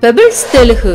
పెబిల్స్ తెలుగు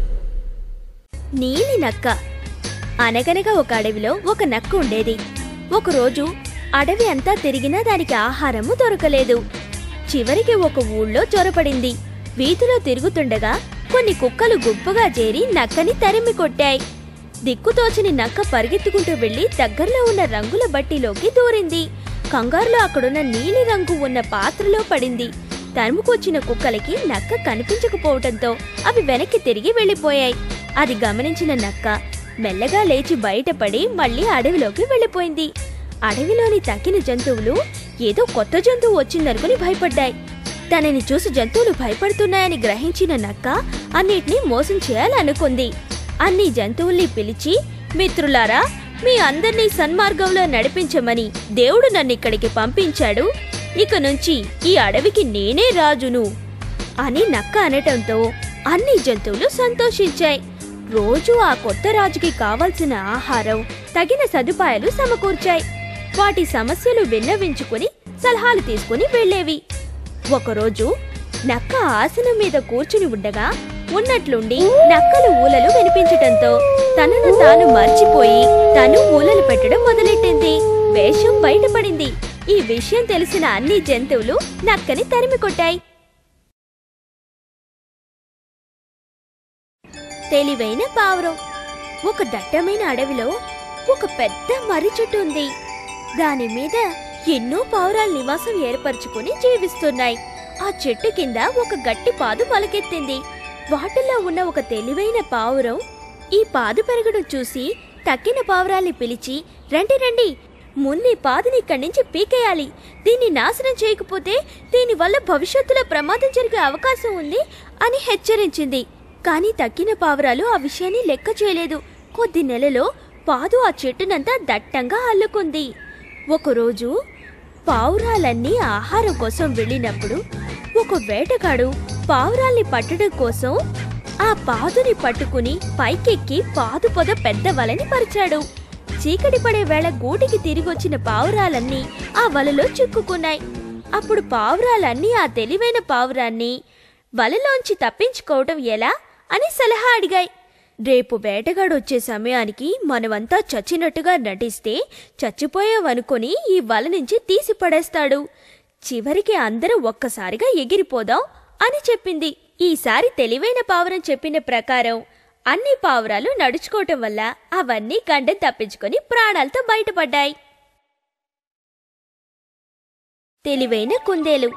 నీలి నక్క అనగనగా ఒక అడవిలో ఒక నక్క ఉండేది ఒకరోజు అడవి అంతా తిరిగినా దానికి ఆహారము దొరకలేదు చివరికి ఒక ఊళ్ళో చొరపడింది వీధిలో తిరుగుతుండగా కొన్ని కుక్కలు గుంపుగా చేరి నక్కని తరిమి కొట్టాయి దిక్కుతోచని నక్క పరిగెత్తుకుంటూ వెళ్లి దగ్గరలో ఉన్న రంగుల బట్టిలోకి దూరింది కంగారులో అక్కడున్న నీలి రంగు ఉన్న పాత్రలో పడింది తరుముకొచ్చిన కుక్కలకి నక్క కనిపించకపోవటంతో అవి వెనక్కి తిరిగి వెళ్ళిపోయాయి అది గమనించిన నక్క మెల్లగా లేచి బయటపడి మళ్ళీ అడవిలోకి వెళ్ళిపోయింది అడవిలోని తక్కిన జంతువులు ఏదో కొత్త జంతువు వచ్చిందనుకుని భయపడ్డాయి తనని చూసి జంతువులు భయపడుతున్నాయని గ్రహించిన నక్క అన్నిటినీ మోసం చేయాలనుకుంది అన్ని జంతువుల్ని పిలిచి మిత్రులారా మీ అందర్నీ సన్మార్గంలో నడిపించమని దేవుడు నన్ను ఇక్కడికి పంపించాడు ఇక నుంచి ఈ అడవికి నేనే రాజును అని నక్క అనటంతో అన్ని జంతువులు సంతోషించాయి రోజు ఆ కొత్త రాజుకి కావలసిన ఆహారం తగిన సదుపాయాలు సమకూర్చాయి వాటి సమస్యలు విన్నవించుకుని సలహాలు తీసుకుని వెళ్ళేవి ఒకరోజు నక్క ఆసనం మీద కూర్చుని ఉండగా ఉన్నట్లుండి నక్కలు ఊలలు వినిపించటంతో తనను తాను మర్చిపోయి తను ఊలలు పెట్టడం మొదలెట్టింది వేషం బయటపడింది ఈ విషయం తెలిసిన అన్ని జంతువులు నక్కని తరిమి కొట్టాయి తెలివైన పావురం ఒక దట్టమైన అడవిలో ఒక పెద్ద మర్రి చెట్టు ఉంది దాని మీద ఎన్నో పావురాలు నివాసం ఏర్పరచుకుని జీవిస్తున్నాయి ఆ చెట్టు కింద ఒక గట్టి పాదు మొలకెత్తింది వాటిల్లో ఉన్న ఒక తెలివైన పావురం ఈ పాదు పెరగడం చూసి తక్కిన పావురాల్ని పిలిచి రండి రండి ముందు ఈ పాదుని ఇక్కడి నుంచి పీకేయాలి దీన్ని నాశనం చేయకపోతే దీనివల్ల భవిష్యత్తులో ప్రమాదం జరిగే అవకాశం ఉంది అని హెచ్చరించింది కానీ తక్కిన పావురాలు ఆ విషయాన్ని లెక్క చేయలేదు కొద్ది నెలలో పాదు ఆ చెట్టునంతా దట్టంగా అల్లుకుంది ఒకరోజు పావురాలన్నీ ఆహారం కోసం వెళ్ళినప్పుడు ఒక వేటగాడు పావురాల్ని పట్టడం కోసం ఆ పాదుని పట్టుకుని పైకెక్కి పాదు పొద పెద్ద వలని పరిచాడు చీకటి పడే వేళ గూటికి తిరిగొచ్చిన పావురాలన్నీ ఆ వలలో చిక్కుకున్నాయి అప్పుడు పావురాలన్నీ ఆ తెలివైన పావురాన్ని వలలోంచి తప్పించుకోవటం ఎలా అని సలహా అడిగాయి రేపు వేటగాడు వచ్చే సమయానికి మనమంతా చచ్చినట్టుగా నటిస్తే చచ్చిపోయావనుకొని ఈ వల నుంచి తీసి పడేస్తాడు చివరికి అందరం ఒక్కసారిగా ఎగిరిపోదాం అని చెప్పింది ఈసారి తెలివైన పావురం చెప్పిన ప్రకారం అన్ని పావురాలు నడుచుకోవటం వల్ల అవన్నీ గండం తప్పించుకొని ప్రాణాలతో బయటపడ్డాయి తెలివైన కుందేలు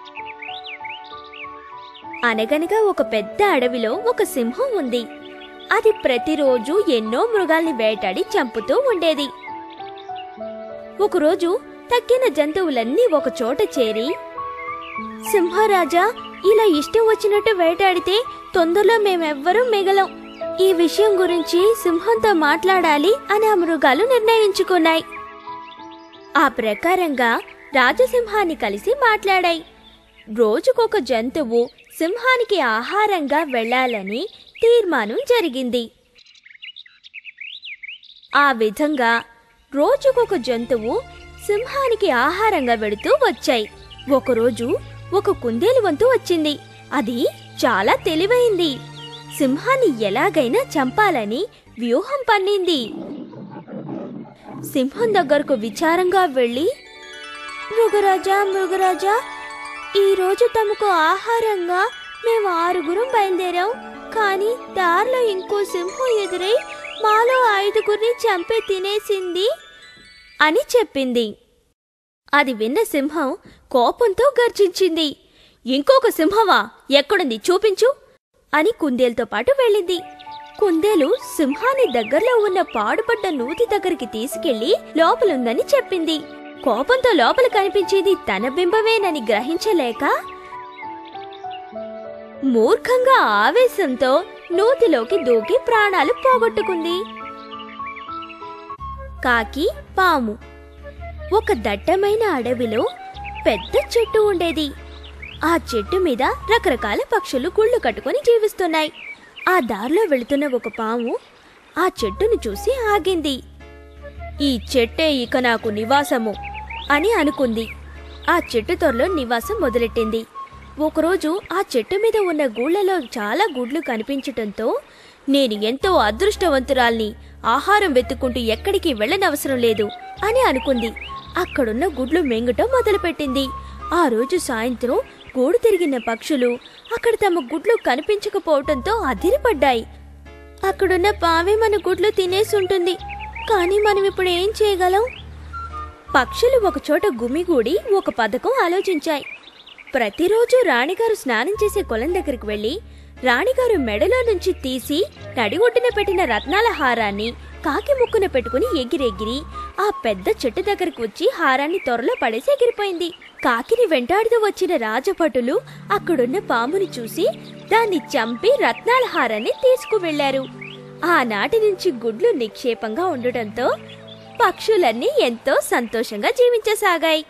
అనగనగా ఒక పెద్ద అడవిలో ఒక సింహం ఉంది అది ప్రతిరోజు ఎన్నో మృగాల్ని వేటాడి చంపుతూ ఉండేది ఒకరోజు తక్కిన జంతువులన్నీ ఒక చోట చేరి సింహరాజా ఇలా ఇష్టం వచ్చినట్టు వేటాడితే తొందరలో మేమెవ్వరూ మిగలం ఈ విషయం గురించి సింహంతో మాట్లాడాలి అని ఆ మృగాలు నిర్ణయించుకున్నాయి ఆ ప్రకారంగా రాజసింహాన్ని కలిసి మాట్లాడాయి రోజుకొక జంతువు సింహానికి ఆహారంగా వెళ్ళాలని తీర్మానం జరిగింది ఆ విధంగా రోజుకొక జంతువు సింహానికి ఆహారంగా వెడుతూ వచ్చాయి ఒకరోజు ఒక కుందేలు వంతు వచ్చింది అది చాలా తెలివైంది సింహాన్ని ఎలాగైనా చంపాలని వ్యూహం పన్నింది సింహం దగ్గరకు విచారంగా వెళ్ళి మృగరాజా మృగరాజా ఈరోజు తమకు ఆహారంగా మేము ఆరుగురం బయలుదేరాం కానీ దారిలో ఇంకో సింహం ఎదురై మాలో ఐదుగురిని చంపి తినేసింది అని చెప్పింది అది విన్న సింహం కోపంతో గర్జించింది ఇంకొక సింహమా ఎక్కడుంది చూపించు అని కుందేలుతో పాటు వెళ్ళింది కుందేలు సింహాన్ని దగ్గరలో ఉన్న పాడుపడ్డ నూతి దగ్గరికి తీసుకెళ్లి లోపలుందని చెప్పింది కోపంతో లోపల కనిపించేది తన బింబమేనని గ్రహించలేక మూర్ఖంగా ఆవేశంతో నూతిలోకి దూకి ప్రాణాలు పోగొట్టుకుంది కాకి పాము ఒక దట్టమైన అడవిలో పెద్ద చెట్టు ఉండేది ఆ చెట్టు మీద రకరకాల పక్షులు గుళ్ళు కట్టుకొని జీవిస్తున్నాయి ఆ దారిలో వెళుతున్న ఒక పాము ఆ చెట్టును చూసి ఆగింది ఈ చెట్టే ఇక నాకు నివాసము అని అనుకుంది ఆ చెట్టు త్వరలో నివాసం మొదలెట్టింది ఒకరోజు ఆ చెట్టు మీద ఉన్న గూళ్ళలో చాలా గుడ్లు కనిపించటంతో నేను ఎంతో అదృష్టవంతురాల్ని ఆహారం వెతుక్కుంటూ ఎక్కడికి వెళ్ళనవసరం లేదు అని అనుకుంది అక్కడున్న గుడ్లు మెంగటం మొదలుపెట్టింది ఆ రోజు సాయంత్రం గూడు తిరిగిన పక్షులు అక్కడ తమ గుడ్లు కనిపించకపోవటంతో అదిరిపడ్డాయి అక్కడున్న పావే మన గుడ్లు తినేసి ఉంటుంది కానీ మనం ఇప్పుడు ఏం చేయగలం పక్షులు ఒకచోట గుమిగూడి ఒక పథకం ఆలోచించాయి ప్రతిరోజు రాణిగారు స్నానం చేసే కొలం దగ్గరికి వెళ్ళి రాణిగారు మెడలో నుంచి తీసి నడిగొడ్డున పెట్టిన రత్నాల హారాన్ని కాకి ముక్కున పెట్టుకుని ఎగిరెగిరి ఆ పెద్ద చెట్టు దగ్గరికి వచ్చి హారాన్ని త్వరలో పడేసి ఎగిరిపోయింది కాకిని వెంటాడుతూ వచ్చిన రాజభటులు అక్కడున్న పాముని చూసి దాన్ని చంపి రత్నాల హారాన్ని తీసుకువెళ్లారు ఆనాటి నుంచి గుడ్లు నిక్షేపంగా ఉండటంతో పక్షులన్నీ ఎంతో సంతోషంగా జీవించసాగాయి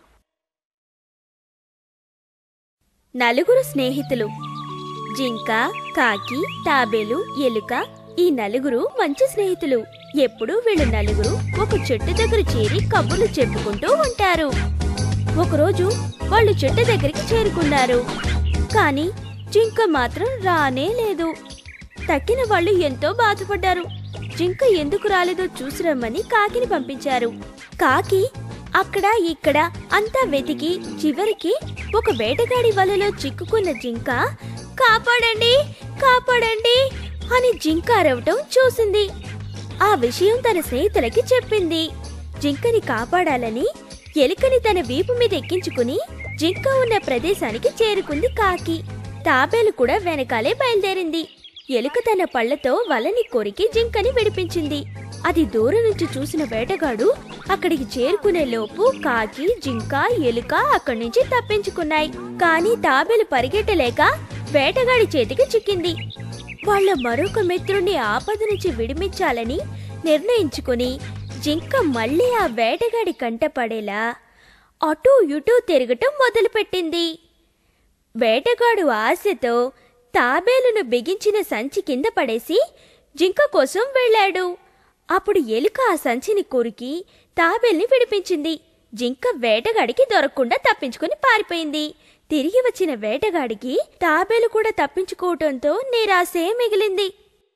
నలుగురు స్నేహితులు జింక కాకి తాబేలు ఎలుక ఈ నలుగురు మంచి స్నేహితులు ఎప్పుడూ వీళ్ళు నలుగురు ఒక చెట్టు దగ్గర చేరి కబుర్లు చెప్పుకుంటూ ఉంటారు ఒకరోజు వాళ్ళు చెట్టు దగ్గరికి చేరుకున్నారు కానీ జింక మాత్రం రానే లేదు తక్కిన వాళ్ళు ఎంతో బాధపడ్డారు జింక ఎందుకు రాలేదో చూసి రమ్మని కాకిని పంపించారు కాకి అక్కడ ఇక్కడ అంతా వెతికి చివరికి ఒక వేటగాడి వలలో చిక్కుకున్న జింక కాపాడండి కాపాడండి అని జింక అరవటం చూసింది ఆ విషయం తన స్నేహితులకి చెప్పింది జింకని కాపాడాలని ఎలుకని తన వీపు మీద ఎక్కించుకుని జింక ఉన్న ప్రదేశానికి చేరుకుంది కాకి తాబేలు కూడా వెనకాలే బయలుదేరింది ఎలుక తన పళ్ళతో వలని కొరికి జింకని విడిపించింది అది దూరం నుంచి చూసిన వేటగాడు అక్కడికి చేరుకునే లోపు కాకి జింక ఎలుక అక్కడి నుంచి తప్పించుకున్నాయి కానీ తాబేలు పరిగెట్టలేక వేటగాడి చేతికి చిక్కింది వాళ్ళ మరొక మిత్రుణ్ణి ఆపద నుంచి విడిపించాలని నిర్ణయించుకుని జింక మళ్ళీ ఆ వేటగాడి కంట పడేలా అటూ ఇటూ తిరగటం మొదలుపెట్టింది వేటగాడు ఆశతో తాబేలును బిగించిన సంచి కింద పడేసి జింక కోసం వెళ్ళాడు అప్పుడు ఎలుక ఆ సంచిని కొరికి తాబేల్ని విడిపించింది జింక వేటగాడికి దొరకకుండా తప్పించుకుని పారిపోయింది తిరిగి వచ్చిన వేటగాడికి తాబేలు కూడా తప్పించుకోవటంతో నిరాశే మిగిలింది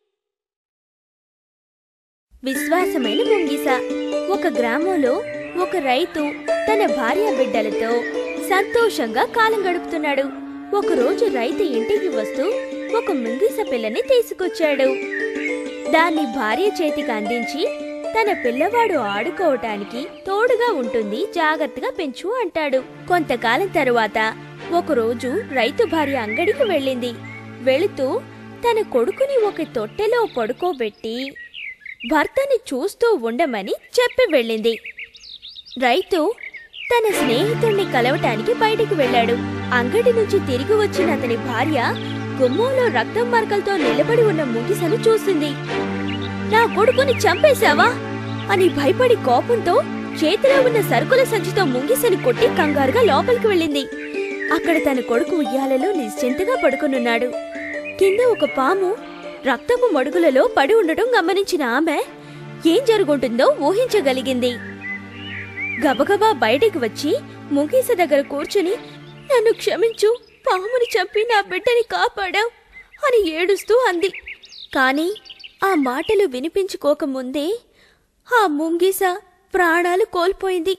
విశ్వాసమైన ముంగిస ఒక గ్రామంలో ఒక రైతు తన భార్య బిడ్డలతో సంతోషంగా కాలం గడుపుతున్నాడు ఒకరోజు రైతు ఇంటికి వస్తూ ఒక ముంగిస పిల్లని తీసుకొచ్చాడు దాన్ని భార్య చేతికి అందించి తన పిల్లవాడు ఆడుకోవటానికి తోడుగా ఉంటుంది జాగ్రత్తగా పెంచు అంటాడు కొంతకాలం తరువాత ఒకరోజు రైతు భార్య అంగడికి వెళ్ళింది వెళుతూ తన కొడుకుని ఒక తొట్టెలో పడుకోబెట్టి భర్తని చూస్తూ ఉండమని చెప్పి వెళ్ళింది రైతు తన స్నేహితుణ్ణి కలవటానికి బయటికి వెళ్ళాడు అంగడి నుంచి తిరిగి వచ్చిన అతని భార్య గుమ్మంలో రక్తం మరకలతో నిలబడి ఉన్న ముగిసను చూసింది నా కొడుకుని చంపేశావా అని భయపడి కోపంతో చేతిలో ఉన్న సరుకుల సంచితో ముంగిసని కొట్టి కంగారుగా లోపలికి వెళ్ళింది అక్కడ తన కొడుకు ఉయ్యాలలో నిశ్చింతగా పడుకునున్నాడు కింద ఒక పాము రక్తపు మడుగులలో పడి ఉండటం గమనించిన ఆమె ఏం జరుగుంటుందో ఊహించగలిగింది గబగబా బయటికి వచ్చి ముగీస దగ్గర కూర్చుని నన్ను క్షమించు పాముని చంపి నా బిడ్డని కాపాడావు అని ఏడుస్తూ అంది కాని ఆ మాటలు వినిపించుకోకముందే ఆ ముంగీస ప్రాణాలు కోల్పోయింది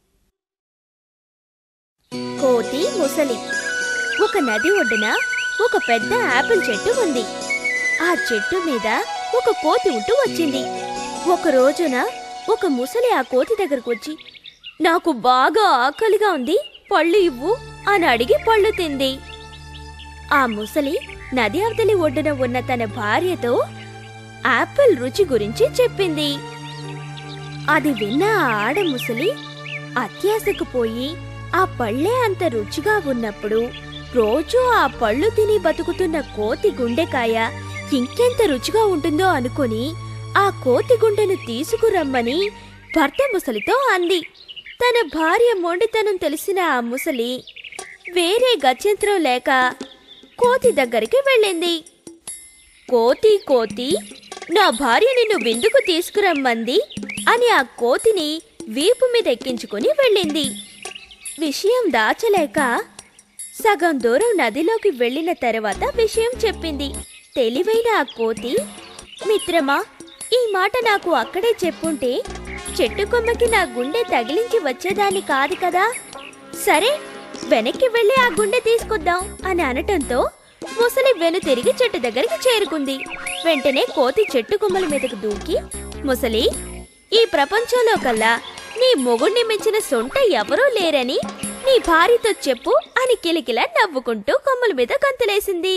కోతి ముసలి ఒక నది ఒడ్డున ఒక పెద్ద ఆపిల్ చెట్టు ఉంది ఆ చెట్టు మీద ఒక కోతి ఉంటూ వచ్చింది ఒక రోజున ఒక ముసలి ఆ కోతి దగ్గరకు వచ్చి నాకు బాగా ఆకలిగా ఉంది పళ్ళు ఇవ్వు అని అడిగి పళ్ళు తింది ఆ ముసలి నది అవతలి ఒడ్డున ఉన్న తన భార్యతో ఆపిల్ రుచి గురించి చెప్పింది అది విన్న ఆ ఆడ ముసలి అత్యాశకు పోయి ఆ పళ్ళే అంత రుచిగా ఉన్నప్పుడు రోజూ ఆ పళ్ళు తిని బతుకుతున్న కోతి గుండెకాయ ఇంకెంత రుచిగా ఉంటుందో అనుకుని ఆ కోతి గుండెను తీసుకురమ్మని భర్త ముసలితో అంది తన భార్య మొండితనం తెలిసిన ఆ ముసలి వేరే గత్యంతరం లేక కోతి దగ్గరికి వెళ్ళింది కోతి కోతి నా భార్య నిన్ను విందుకు తీసుకురమ్మంది అని ఆ కోతిని వీపు మీద ఎక్కించుకుని వెళ్ళింది విషయం దాచలేక సగం దూరం నదిలోకి వెళ్ళిన తర్వాత విషయం చెప్పింది తెలివైన ఆ కోతి మిత్రమా ఈ మాట నాకు అక్కడే చెప్పుంటే చెట్టు కొమ్మకి నా గుండె తగిలించి వచ్చేదాన్ని కాదు కదా సరే వెనక్కి వెళ్ళి ఆ గుండె తీసుకొద్దాం అని అనటంతో ముసలి వెను తిరిగి చెట్టు దగ్గరికి చేరుకుంది వెంటనే కోతి చెట్టు కొమ్మల మీదకు దూకి ముసలి ఈ ప్రపంచంలో కల్లా నీ మొగుణ్ణి మించిన సొంట ఎవరూ లేరని నీ భార్యతో చెప్పు అని కిలకిల నవ్వుకుంటూ కొమ్మల మీద గంతులేసింది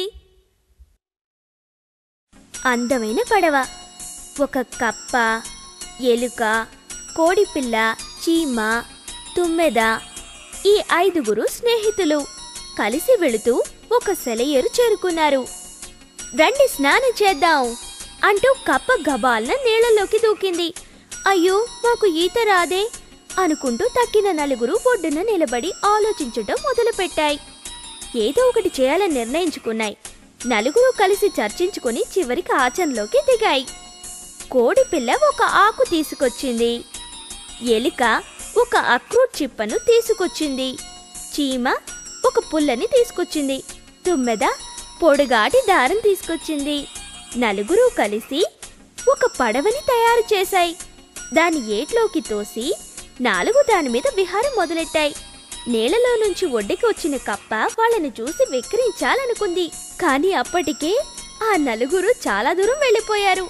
అందమైన పడవ ఒక కప్ప ఎలుక కోడిపిల్ల చీమ తుమ్మెద ఈ ఐదుగురు స్నేహితులు కలిసి వెళుతూ ఒక సెలయేరు చేరుకున్నారు రండి స్నానం చేద్దాం అంటూ కప్ప గబాల్న నీళ్లలోకి దూకింది అయ్యో మాకు ఈత రాదే అనుకుంటూ తక్కిన నలుగురు ఒడ్డున నిలబడి ఆలోచించటం మొదలుపెట్టాయి ఏదో ఒకటి చేయాలని నిర్ణయించుకున్నాయి నలుగురు కలిసి చర్చించుకుని చివరికి ఆచరణలోకి దిగాయి కోడిపిల్ల ఒక ఆకు తీసుకొచ్చింది ఎలిక ఒక అక్రూట్ చిప్పను తీసుకొచ్చింది చీమ ఒక పుల్లని తీసుకొచ్చింది తుమ్మెద పొడుగాటి దారం తీసుకొచ్చింది నలుగురు కలిసి ఒక పడవని తయారు చేశాయి దాని ఏట్లోకి తోసి నాలుగు దాని మీద విహారం మొదలెట్టాయి నీళ్లలో నుంచి ఒడ్డుకి వచ్చిన కప్ప వాళ్ళని చూసి వెక్కిరించాలనుకుంది కానీ అప్పటికే ఆ నలుగురు చాలా దూరం వెళ్ళిపోయారు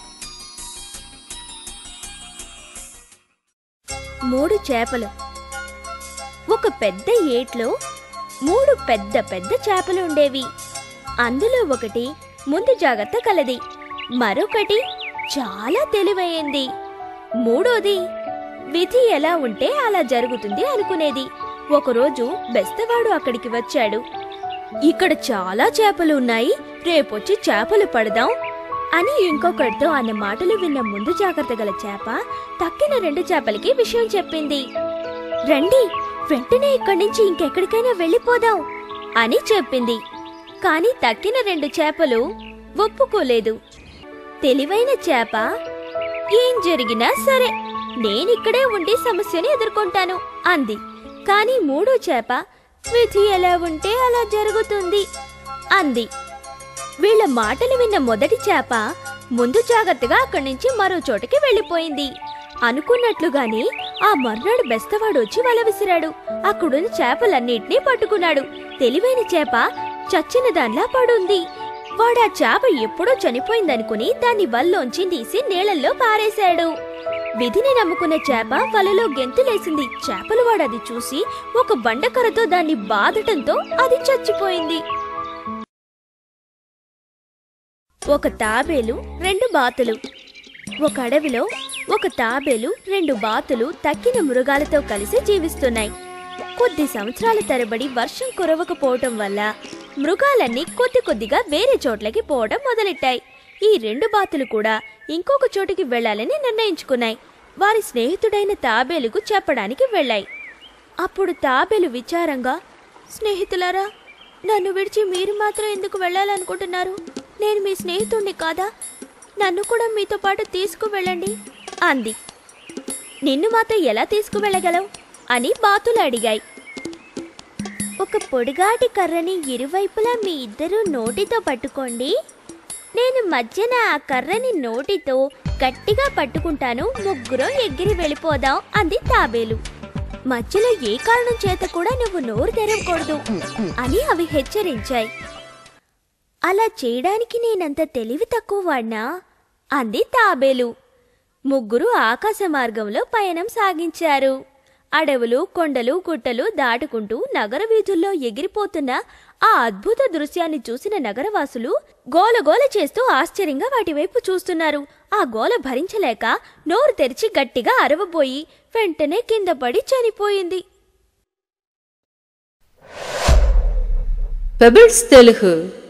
మూడు చేపలు ఒక పెద్ద ఏట్లో మూడు పెద్ద పెద్ద చేపలు ఉండేవి అందులో ఒకటి ముందు జాగ్రత్త కలది మరొకటి చాలా తెలివైంది మూడోది విధి ఎలా ఉంటే అలా జరుగుతుంది అనుకునేది ఒకరోజు బెస్తవాడు అక్కడికి వచ్చాడు ఇక్కడ చాలా చేపలు ఉన్నాయి రేపొచ్చి చేపలు పడదాం అని ఇంకొకటితో అన్న మాటలు విన్న ముందు జాగ్రత్త గల చేప తక్కిన రెండు చేపలకి విషయం చెప్పింది రండి వెంటనే ఇక్కడి నుంచి ఇంకెక్కడికైనా వెళ్ళిపోదాం అని చెప్పింది కాని తక్కిన రెండు చేపలు ఒప్పుకోలేదు తెలివైన చేప ఏం జరిగినా సరే నేనిక్కడే ఉండి సమస్యని ఎదుర్కొంటాను అంది కాని మూడో చేప విధి ఎలా ఉంటే అలా జరుగుతుంది అంది వీళ్ళ మాటలు విన్న మొదటి చేప ముందు జాగ్రత్తగా అక్కడి నుంచి మరో చోటకి వెళ్ళిపోయింది అనుకున్నట్లుగానే ఆ మర్నాడు బెస్తవాడు వచ్చి వల విసిరాడు అక్కడున్న చేపలన్నిటినీ పట్టుకున్నాడు తెలివైన చేప చచ్చిన దానిలా పడుంది వాడా చేప ఎప్పుడో చనిపోయిందనుకుని దాన్ని వల్లోంచి తీసి నీళ్ళల్లో పారేశాడు విధిని నమ్ముకున్న చేప వలలో గెంతులేసింది చేపలు వాడది చూసి ఒక బండకరతో దాన్ని బాదటంతో అది చచ్చిపోయింది ఒక తాబేలు రెండు బాతులు ఒక అడవిలో ఒక తాబేలు రెండు బాతులు తక్కిన మృగాలతో కలిసి జీవిస్తున్నాయి కొద్ది సంవత్సరాల తరబడి వర్షం కురవకపోవటం వల్ల మృగాలన్నీ కొద్ది కొద్దిగా వేరే చోట్లకి పోవడం మొదలెట్టాయి ఈ రెండు బాతులు కూడా ఇంకొక చోటుకి వెళ్ళాలని నిర్ణయించుకున్నాయి వారి స్నేహితుడైన తాబేలుకు చెప్పడానికి వెళ్ళాయి అప్పుడు తాబేలు విచారంగా స్నేహితులారా నన్ను విడిచి మీరు మాత్రం ఎందుకు వెళ్ళాలనుకుంటున్నారు నేను మీ స్నేహితుణ్ణి కాదా నన్ను కూడా మీతో పాటు తీసుకువెళ్ళండి అంది నిన్ను మాతో ఎలా తీసుకువెళ్ళగలవు అని బాతులు అడిగాయి ఒక పొడిగాటి కర్రని ఇరువైపులా మీ ఇద్దరు నోటితో పట్టుకోండి నేను మధ్యన ఆ కర్రని నోటితో గట్టిగా పట్టుకుంటాను ముగ్గురు ఎగిరి వెళ్ళిపోదాం అంది తాబేలు మధ్యలో ఏ కారణం చేత కూడా నువ్వు నోరు తెరవకూడదు అని అవి హెచ్చరించాయి అలా చేయడానికి నేనంత తెలివి తక్కువ వాడినా అంది తాబేలు ముగ్గురు ఆకాశ మార్గంలో పయనం సాగించారు అడవులు కొండలు గుట్టలు దాటుకుంటూ నగర వీధుల్లో ఎగిరిపోతున్న ఆ అద్భుత దృశ్యాన్ని చూసిన నగరవాసులు గోలగోల చేస్తూ ఆశ్చర్యంగా వాటివైపు చూస్తున్నారు ఆ గోల భరించలేక నోరు తెరిచి గట్టిగా అరవబోయి వెంటనే కింద పడి చనిపోయింది పెబిల్స్ తెలుగు